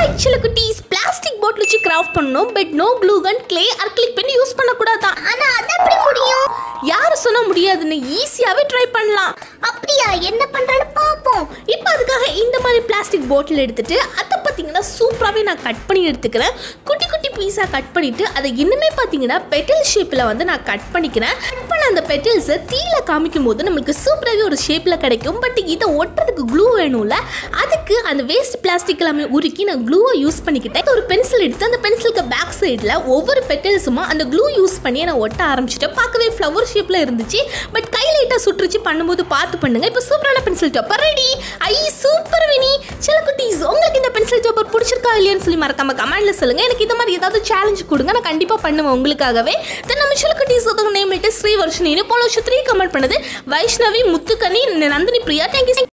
hi சில குட்டீஸ் plastic bottle வச்சு கிராஃப்ட் பண்ணணும் but no glue gun clay acrylic பண்ணி யூஸ் பண்ணக்கூடாதான் ஆனா அது எப்படி முடியும் யார் சொன்ன முடியாதுன்னு ஈஸியாகவே ட்ரை பண்ணலாம் அப்படியா என்ன பண்றேன்னு பாப்போம் இப்போ அதுக்காக இந்த மாதிரி பிளாஸ்டிக் பாட்டில் எடுத்துட்டு அதை பார்த்தீங்கன்னா சூப்பராகவே நான் கட் பண்ணி எடுத்துக்கிறேன் குட்டி குட்டி பீஸாக கட் பண்ணிட்டு அதை இன்னுமே பார்த்தீங்கன்னா பெட்டல் ஷேப்பில் வந்து நான் கட் பண்ணிக்கிறேன் கட் பண்ண அந்த பெட்டல்ஸை தீயில காமிக்கும் போது நம்மளுக்கு சூப்பராகவே ஒரு ஷேப்பில் கிடைக்கும் பட் இதை ஒட்டுறதுக்கு க்ளூ வேணும்ல அதுக்கு அந்த வேஸ்ட் பிளாஸ்டிக் எல்லாமே உருக்கி நான் க்ளூவை யூஸ் பண்ணிக்கிட்டேன் ஒரு பென்சில் எடுத்து அந்த பென்சிலுக்கு பேக் சைடில் ஒவ்வொரு பெட்டல்ஸுமா அந்த க்ளூ யூஸ் பண்ணி நான் ஒட்ட ஆரம்பிச்சிட்டேன் பார்க்கவே ஃப்ளவர் ஷேப்பில் இருந்துச்சு பட் கை லைட்டாக சுற்றுச்சு பண்ணும்போது பார்த்து பண்ணுங்க இப்போ சூப்பரான பென்சில் டாப்பர் ரெடி ஐ சூப்பர் வினி சில குட்டீஸ் உங்களுக்கு இந்த பென்சில் டாப்பர் பிடிச்சிருக்கா இல்லையான்னு சொல்லி மறக்காம கமெண்ட்ல சொல்லுங்க எனக்கு இந்த மாதிரி ஏதாவது சேலஞ்ச் கொடுங்க நான் கண்டிப்பாக பண்ணுவேன் உங்களுக்காகவே தென் நம்ம சில குட்டீஸ் நேம் இட்டு ஸ்ரீ வர்ஷினி போன வருஷம் த்ரீ கமெண்ட் பண்ணது வைஷ்ணவி முத்துக்கனி நந்தினி பிரியா தேங்க்யூ